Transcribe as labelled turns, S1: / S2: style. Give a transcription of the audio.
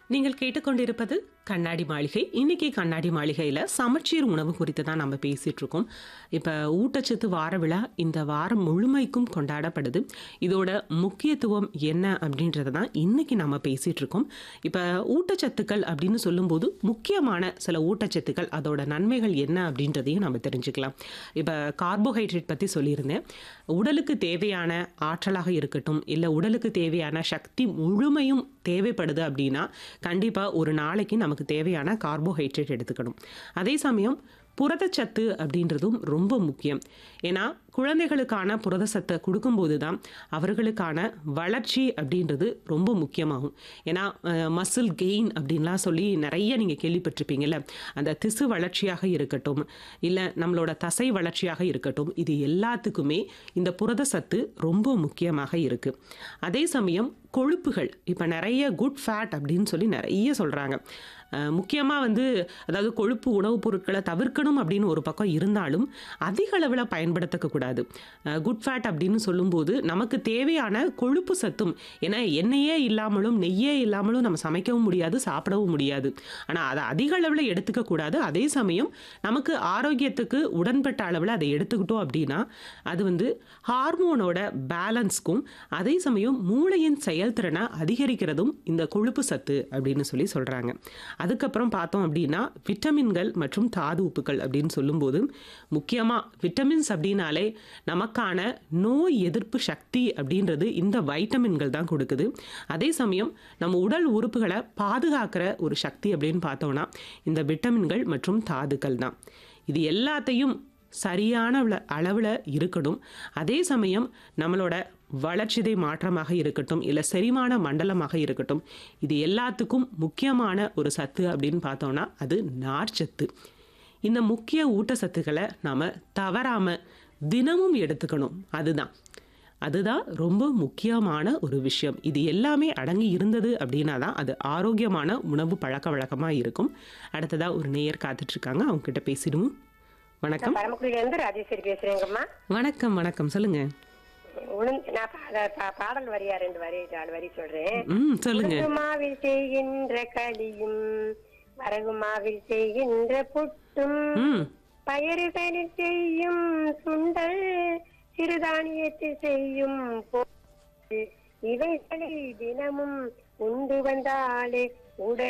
S1: நீங்கள் கேட்டுக்கொண்டிருப்பது கண்ணாடி மாளிகை இன்னைக்கு கண்ணாடி மாளிகையில் சமச்சீர் உணவு குறித்து தான் நம்ம பேசிட்டு இருக்கோம் இப்போ ஊட்டச்சத்து வார விழா இந்த வாரம் முழுமைக்கும் கொண்டாடப்படுது இதோட முக்கியத்துவம் என்ன அப்படின்றத தான் இன்னைக்கு நம்ம பேசிட்டு இருக்கோம் இப்போ ஊட்டச்சத்துக்கள் அப்படின்னு சொல்லும்போது முக்கியமான சில ஊட்டச்சத்துக்கள் அதோட நன்மைகள் என்ன அப்படின்றதையும் நம்ம தெரிஞ்சுக்கலாம் இப்போ கார்போஹைட்ரேட் பற்றி சொல்லியிருந்தேன் உடலுக்கு தேவையான ஆற்றலாக இருக்கட்டும் இல்லை உடலுக்கு தேவையான சக்தி முழுமையும் தேவைப்படுது அப்படின்னா கண்டிப்பாக ஒரு நாளைக்கு நமக்கு தேவையான கார்போஹைட்ரேட் எடுத்துக்கணும் அதே சமயம் புரதச்சத்து அப்படின்றதும் ரொம்ப முக்கியம் ஏன்னா குழந்தைகளுக்கான புரதச்சத்தை கொடுக்கும்போது தான் அவர்களுக்கான வளர்ச்சி அப்படின்றது ரொம்ப முக்கியமாகும் ஏன்னா மசில் கெயின் அப்படின்லாம் சொல்லி நிறைய நீங்கள் கேள்விப்பட்டிருப்பீங்கல்ல அந்த திசு வளர்ச்சியாக இருக்கட்டும் இல்லை நம்மளோட தசை வளர்ச்சியாக இருக்கட்டும் இது எல்லாத்துக்குமே இந்த புரதச்சத்து ரொம்ப முக்கியமாக இருக்குது அதே சமயம் கொழுப்புகள் இப்போ நிறைய குட் ஃபேட் அப்படின்னு சொல்லி நிறைய சொல்கிறாங்க முக்கியமாக வந்து அதாவது கொழுப்பு உணவுப் பொருட்களை தவிர்க்கணும் அப்படின்னு ஒரு பக்கம் இருந்தாலும் அதிக அளவில் பயன்படுத்தக்க கூடாது குட் ஃபேட் அப்படின்னு சொல்லும்போது நமக்கு தேவையான கொழுப்பு சத்தும் ஏன்னா எண்ணெயே இல்லாமலும் நெய்யே இல்லாமலும் நம்ம சமைக்கவும் முடியாது சாப்பிடவும் முடியாது ஆனால் அதை அதிக அளவில் எடுத்துக்க கூடாது அதே சமயம் நமக்கு ஆரோக்கியத்துக்கு உடன்பட்ட அளவில் அதை எடுத்துக்கிட்டோம் அப்படின்னா அது வந்து ஹார்மோனோட பேலன்ஸ்க்கும் அதே சமயம் மூளையின் செயல்திறனை அதிகரிக்கிறதும் இந்த கொழுப்பு சத்து அப்படின்னு சொல்லி சொல்கிறாங்க அதுக்கப்புறம் பார்த்தோம் அப்படின்னா விட்டமின்கள் மற்றும் தாது உப்புக்கள் அப்படின்னு சொல்லும்போது முக்கியமாக விட்டமின்ஸ் அப்படின்னாலே நமக்கான நோய் எதிர்ப்பு சக்தி அப்படின்றது இந்த வைட்டமின்கள் தான் கொடுக்குது அதே சமயம் நம்ம உடல் உறுப்புகளை பாதுகாக்கிற ஒரு சக்தி அப்படின்னு பார்த்தோம்னா இந்த விட்டமின்கள் மற்றும் தாதுக்கள் தான் இது எல்லாத்தையும் சரியான அளவில் இருக்கணும் அதே சமயம் நம்மளோட வளர்ச்சிதை மாற்றமாக இருக்கட்டும் இல்லை செரிமான மண்டலமாக இருக்கட்டும் இது எல்லாத்துக்கும் முக்கியமான ஒரு சத்து அப்படின்னு பார்த்தோம்னா அது நார்ச்சத்து இந்த முக்கிய ஊட்டச்சத்துக்களை நாம் தவறாமல் தினமும் எடுத்துக்கணும் அதுதான் அதுதான் ரொம்ப முக்கியமான ஒரு விஷயம் இது எல்லாமே அடங்கி இருந்தது அப்படின்னா தான் அது ஆரோக்கியமான உணவு பழக்க வழக்கமாக இருக்கும் அடுத்ததாக ஒரு நேயர் காத்துட்ருக்காங்க அவங்க கிட்ட பேசிடுவோம் வணக்கம்
S2: பரமக்குடியில இருந்து ராஜேஸ்வரி பேசுறேங்கம்மா
S1: வணக்கம் வணக்கம் சொல்லுங்க
S2: உளுந்து நான் பாட- பா- பாடல் வரியா ரெண்டு வரி நாலு வரி சொல்றேன்
S1: ம் சொல்லுங்க
S2: உளுந்து மாவில் செய்கின்ற களியும் வரகு மாவில் செய்கின்ற புட்டும்
S1: ம்
S2: பயறுகளில் செய்யும் சுண்டல் சிறுதானியத்தில் செய்யும் பொ- இவைகளை தினமும் உண்டு வந்தாலே உடல்